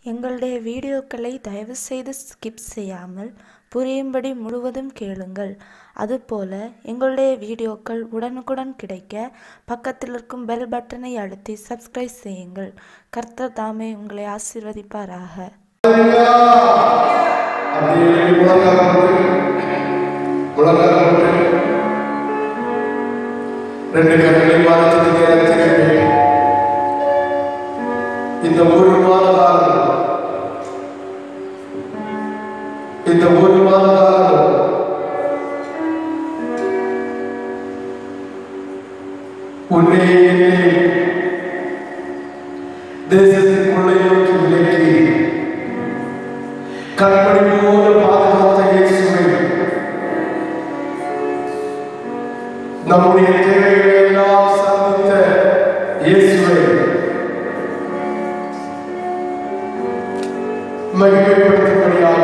எங்களுடைய வீடியோக்களை தயவுசெய்து ஸ்கிப் செய்யாமல் புரியும்படி முழுவதும் கேளுங்கள் அதுபோல எங்களுடைய வீடியோக்கள் உடனுக்குடன் கிடைக்க பக்கத்தில் இருக்கும் பெல் பட்டனை அழுத்தி சப்ஸ்கிரைப் செய்யுங்கள் கர்த்தர் தாமே உங்களை ஆசீர்வதிப்பாராக அப்படியே முழங்கால் போட்டு முழங்கால் போட்டு ரெண்டு கண்களை பார்த்து திரும்பி இந்த ஒரு மாத காலம் இந்த ஒரு மாத காலம் உன்னை என்னை தேசத்திற்குள்ளே நோக்கி விலக்கி கண்மணி போல பாதுகாத்த இயேசுவை நம்முடைய தேவைகளை எல்லாம் சந்தித்த இயேசுவை மகிமைப்படுத்தும்படியாக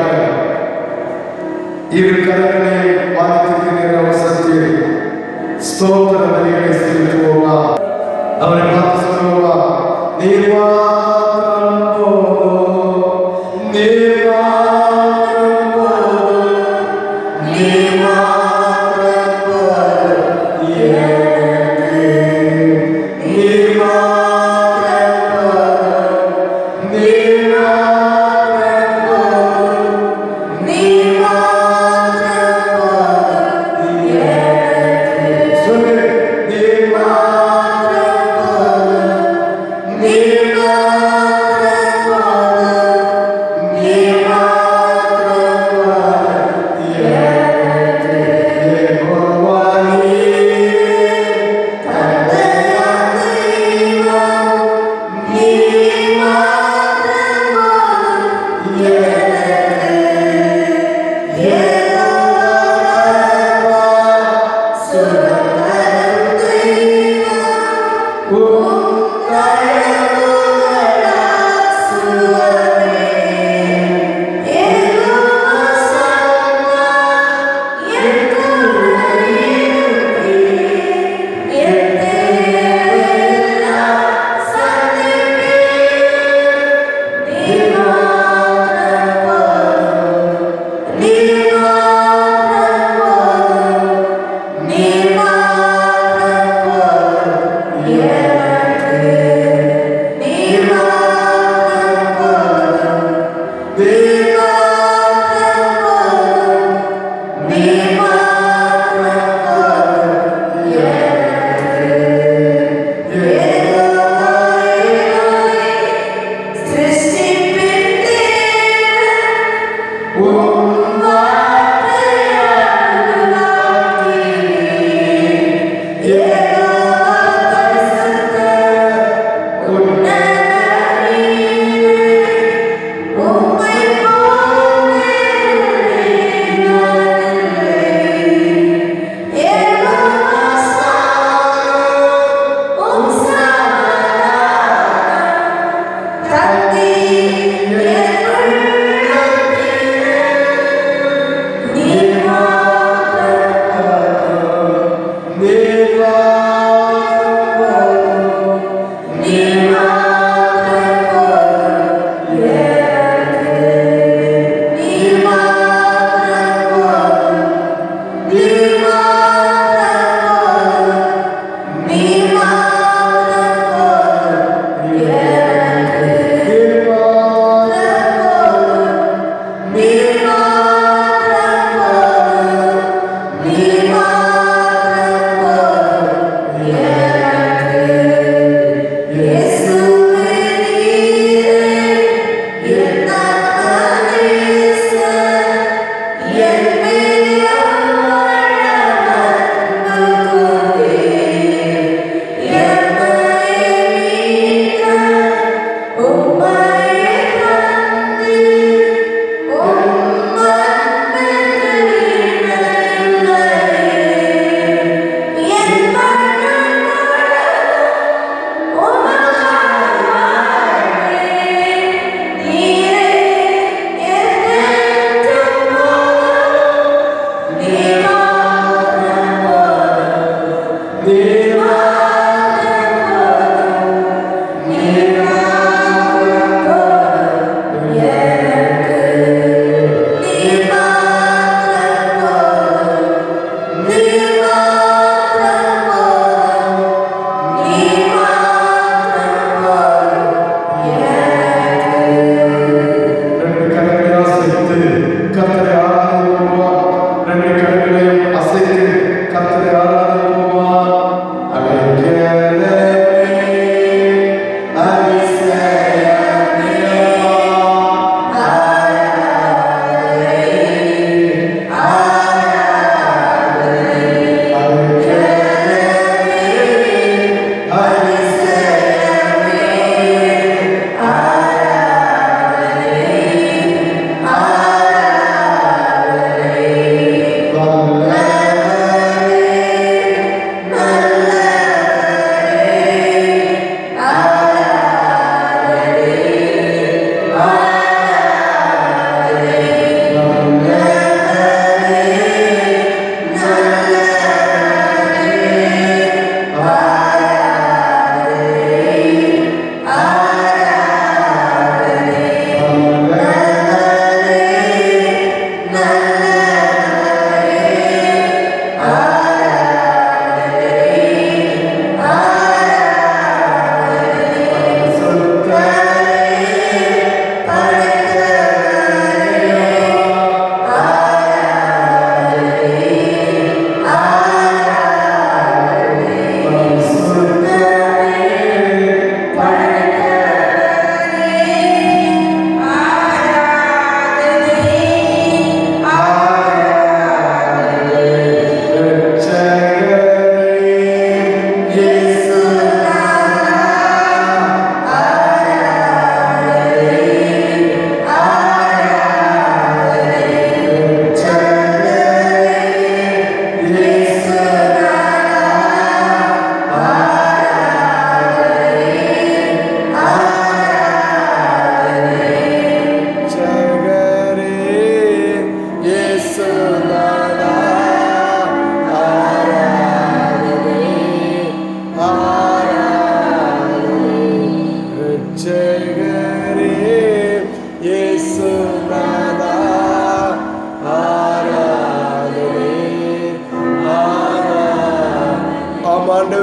இரு கரங்களை வாதித்திருக்கிற அவசரத்தில் ஸ்தோத்திர பலிகளை செலுத்துவோமா அவரை பார்த்து சொல்லுவோமா நீர் மாத்திரம் போதும் நீர் மாத்திரம் போதும் நீர் மாத்திரம் போதும் எனக்கு நீர் மாத்திரம் போதும் நீர் மாத்திரம் போதும் நீர் மாத்திரம் போதும் எனக்கு சொல்லு நீர் மாத்திரம் போதும் நீர் மாத்திரம்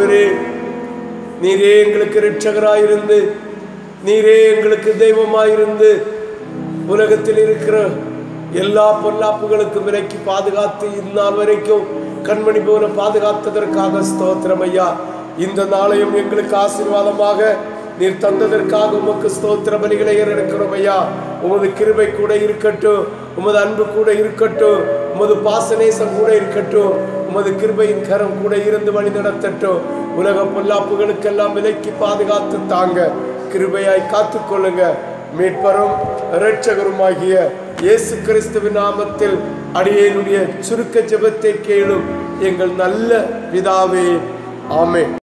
ஆண்டவரே நீரே எங்களுக்கு இரட்சகராயிருந்து நீரே எங்களுக்கு தெய்வமாயிருந்து உலகத்தில் இருக்கிற எல்லா பொல்லாப்புகளுக்கு விலக்கி பாதுகாத்து இந்நாள் வரைக்கும் கண்மணி போல பாதுகாத்ததற்காக ஸ்தோத்திரம் ஐயா இந்த நாளையும் எங்களுக்கு ஆசீர்வாதமாக நீர் தந்ததற்காக உமக்கு ஸ்தோத்திர பலிகளை ஏறெடுக்கிறோம் ஐயா உமது கிருபை கூட இருக்கட்டும் உமது அன்பு கூட இருக்கட்டும் உமது பாசநேசம் கூட இருக்கட்டும் உமது கிருபையின் கரம் கூட இருந்து வழி நடத்தட்டும் உலக பொல்லாப்புகளுக்கெல்லாம் விலக்கி பாதுகாத்து தாங்க கிருபையாய் காத்துக்கொள்ளுங்க மீட்பரும் இரட்சகருமாகிய இயேசு கிறிஸ்துவின் நாமத்தில் அடியேனுடைய சுருக்க ஜெபத்தை கேளும் எங்கள் நல்ல பிதாவே ஆமென்